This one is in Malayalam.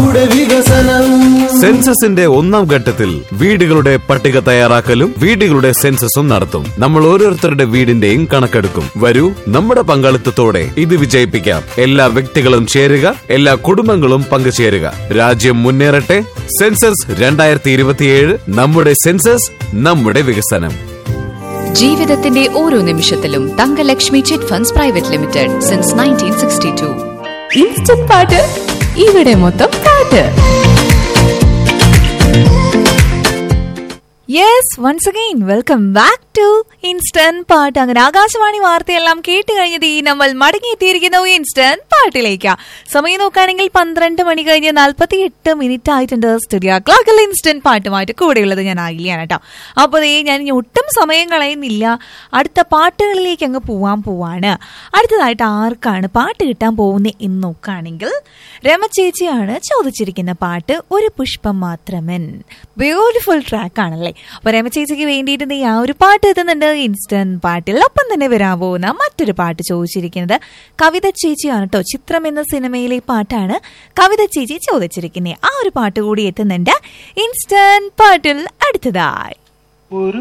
നമ്മുടെ വികസനം സെൻസസിന്റെ ഒന്നാം ഘട്ടത്തിൽ വീടുകളുടെ പട്ടിക തയ്യാറാക്കലും വീടുകളുടെ സെൻസസും നടത്തും നമ്മൾ ഓരോരുത്തരുടെ വീടിന്റെയും കണക്കെടുക്കും വരൂ നമ്മുടെ പങ്കാളിത്തത്തോടെ ഇത് വിജയിപ്പിക്കാം എല്ലാ വ്യക്തികളും ചേരുക എല്ലാ കുടുംബങ്ങളും പങ്കുചേരുക രാജ്യം മുന്നേറട്ടെ സെൻസസ് രണ്ടായിരത്തി ഇരുപത്തിയേഴ് നമ്മുടെ സെൻസസ് നമ്മുടെ വികസനം ജീവിതത്തിന്റെ ഓരോ നിമിഷത്തിലും Thangalakshmi chit funds private limited since nineteen sixty two instant പാട്ട് ഇവിടെ മൊത്തം പാട്ട് yes once again welcome back to instant പാട്ട് അങ്ങനെ ആകാശവാണി വാർത്തയെല്ലാം കേട്ട് കഴിഞ്ഞത് ഈ നമ്മൾ മടങ്ങിയെത്തിയിരിക്കുന്നു ഇൻസ്റ്റന്റ് പാട്ടിലേക്ക് സമയം നോക്കുകയാണെങ്കിൽ പന്ത്രണ്ട് മണി കഴിഞ്ഞ് നാൽപ്പത്തി എട്ട് മിനിറ്റ് ആയിട്ടുണ്ട് സ്റ്റുഡിയോ ക്ലോക്കിൽ ഇൻസ്റ്റന്റ് പാട്ടുമായിട്ട് കൂടെയുള്ളത് ഞാൻ ആയില്ലാണ് കേട്ടോ അപ്പോൾ ദേ ഞാൻ ഇനി ഒട്ടും സമയം കളയുന്നില്ല അടുത്ത പാട്ടുകളിലേക്ക് അങ്ങ് പോവാൻ പോവാണ് അടുത്തതായിട്ട് ആർക്കാണ് പാട്ട് കിട്ടാൻ പോകുന്നത് എന്ന് നോക്കുകയാണെങ്കിൽ രമ ചേച്ചിയാണ് ചോദിച്ചിരിക്കുന്ന പാട്ട് ഒരു പുഷ്പം മാത്രമൻ ബ്യൂട്ടിഫുൾ ട്രാക്ക് ആണല്ലേ അപ്പൊ രമ ചേച്ചിക്ക് വേണ്ടിയിട്ട് ദേ ആ ഒരു പാട്ട് എത്തുന്നുണ്ട് ഇൻസ്റ്റന്റ് പാട്ടിൽ ഒപ്പം തന്നെ വരാൻ പോകുന്ന മറ്റൊരു പാട്ട് ചോദിച്ചിരിക്കുന്നത് കവിത ചേച്ചിയാണ് കേട്ടോ ചിത്രം എന്ന സിനിമയിലെ പാട്ടാണ് കവിത ചേച്ചി ചോദിച്ചിരിക്കുന്നത് ആ ഒരു പാട്ട് കൂടി എത്തുന്നുണ്ട് ഇൻസ്റ്റന്റ് പാട്ടിൽ അടുത്തതായി ഒരു